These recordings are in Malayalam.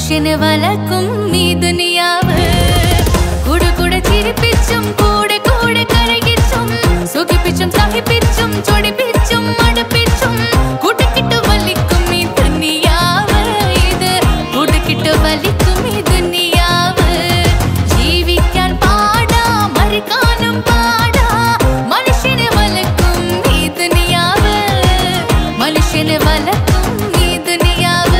മനുഷ്യനെ വലക്കും ഈ ദുനിയാവ് കൂടെ കൂടെ ചിരിപ്പിച്ചും കൂടെ കൂടെ കരകിച്ചും സുഖിപ്പിച്ചും സഹിപ്പിച്ചും ചൊടിപ്പിച്ചും മടുപ്പിച്ചും കൂട്ടിക്കിട്ട് വലിക്കും ഈ ദുനിയാവ് ഇത് കൂട്ടിക്കിട്ട് വലിക്കും ഈ ദുനിയാവ് ജീവിക്കാൻ പാടാ മരിക്കാനും പാടാ മനുഷ്യനെ വലക്കും ഈ ദുനിയാവ് മനുഷ്യനെ വലക്കും ഈ ദുനിയാവ്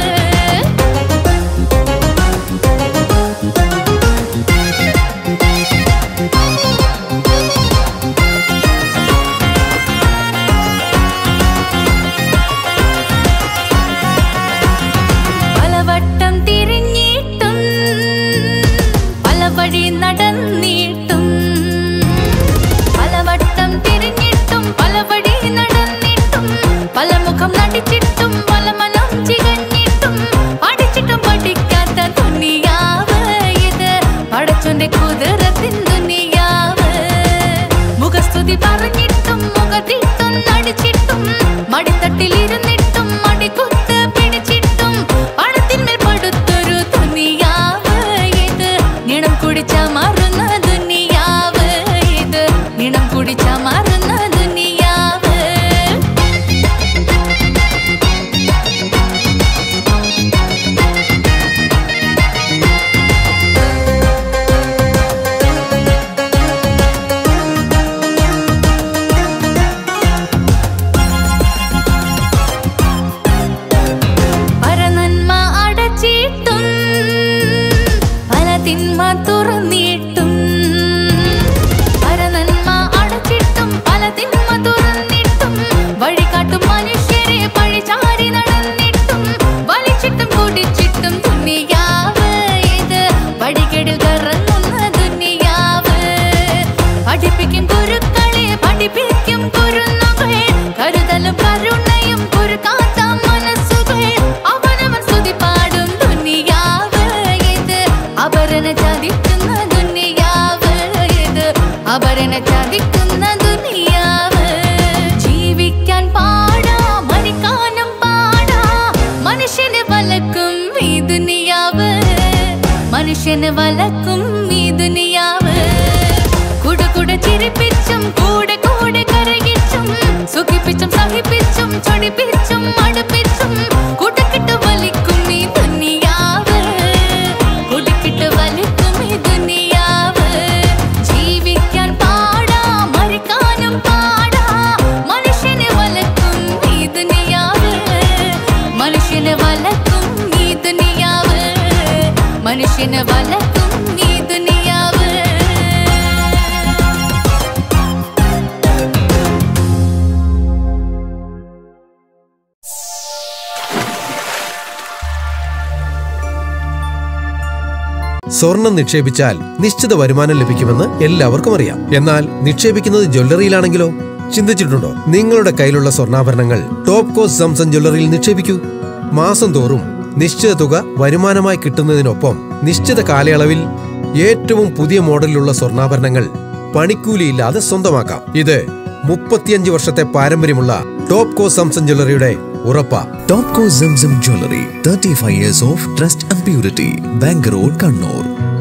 പലവട്ടം തിരിഞ്ഞിട്ടും പല വഴി നടന്നിട്ടും പലവട്ടം തിരിഞ്ഞിട്ടും പല വഴി നടന്നിട്ടും പല മുഖം നടിച്ചിട്ടും പല മനം ചികഞ്ഞിട്ടും പഠിച്ചിട്ടും പഠിക്കാത്ത ദുനിയാവ് ഇത് പടച്ചോന്റെ കുതിരത്തിൻ ദുനിയാവ് മുഖസ്തുതി പറഞ്ഞിട്ടും മുഖത്തിട്ടും നടിച്ചിട്ടും മടിത്തട്ടിലിരുന്നിട്ടും മടിക്കുത്ത് പിടിച്ചിട്ടും പണത്തിന്മേൽ പടുത്തൊരു ദുനിയാവ് ഇത് നിണം കുടിച്ച മാറുന്ന ദുനിയാവ് ഇത് നിണം കുടിച്ച മാറുന്ന ദുനിയാവ് പരനന്മ അടച്ചിട്ടും പല തിന്മ തുറന്നിട്ടും പരനന്മ അടച്ചിട്ടും പല തിന്മ തുറന്നിട്ടും വഴികാട്ടും മനുഷ്യരെ പഴിചാരി നടന്നിട്ടും വലിച്ചിട്ടും കുടിച്ചിട്ടും ദുനിയാവ് ഇത് പടികെടിൽ കറങ്ങുന്ന ദുനിയാവ് പഠിപ്പിക്കും ഗുരുക്കളെ പഠിപ്പിക്കും കുരുന്നുകൾ കരുതലും കരുണയും കുറുക്കാത്ത മനസ്സുകൾ അവനവൻ സ്തുതി പാടും ദുനിയാവ് ഇത് അപരനെ ചതിക്കുന്ന ദുനിയാവ് ഇത് അപരനെ ചതിക്കുന്ന ദുനിയാവ് ജീവിക്കാൻ പാടാ മരിക്കാനും പാടാ മനുഷ്യനെ വലക്കും ഈ ദുനിയാവ് മനുഷ്യനെ വലക്കും ഈ ദുനിയാവ് കൂടെ കൂടെ ചിരിപ്പിച്ചും കൂടെ കൂടെ കരകിച്ചും സുഖിപ്പിച്ചും സഹിപ്പിച്ചും ചൊടിപ്പിച്ചും മടുപ്പിച്ചും കൂട്ടക്കിട്ട് വലിക്കും ഈ ദുനിയാവ് കൂട്ടിക്കിട്ട് വലിക്കും ഈ ദുനിയാവ് ജീവിക്കാൻ പാടാ മരിക്കാനും പാടാ മനുഷ്യനെ വലക്കും ഈ ദുനിയാവ് മനുഷ്യനെ വലക്കും ഈ ദുനിയാവ് മനുഷ്യനെ വലക്കും ഈ ദുനിയാവ് സ്വർണം നിക്ഷേപിച്ചാൽ നിശ്ചിത വരുമാനം ലഭിക്കുമെന്ന് എല്ലാവർക്കും അറിയാം എന്നാൽ നിക്ഷേപിക്കുന്നത് ജ്വല്ലറിയിലാണെങ്കിലോ ചിന്തിച്ചിട്ടുണ്ടോ നിങ്ങളുടെ കയ്യിലുള്ള സ്വർണ്ണാഭരണങ്ങൾ ടോപ്പ് കോസ്റ്റ് സംസൺ ജ്വല്ലറിയിൽ നിക്ഷേപിക്കൂ മാസം തോറും നിശ്ചിത തുക വരുമാനമായി കിട്ടുന്നതിനൊപ്പം നിശ്ചിത കാലയളവിൽ ഏറ്റവും പുതിയ മോഡലിലുള്ള സ്വർണ്ണാഭരണങ്ങൾ പണിക്കൂലിയില്ലാതെ സ്വന്തമാക്കാം ഇത് മുപ്പത്തിയഞ്ച് വർഷത്തെ പാരമ്പര്യമുള്ള ടോപ്പ് കോസ്റ്റ് സംസൺ ജ്വല്ലറിയുടെ ഉറപ്പാ Topco Zamzam Jewelry, 35 years of trust and purity. Bank Road, Kannur.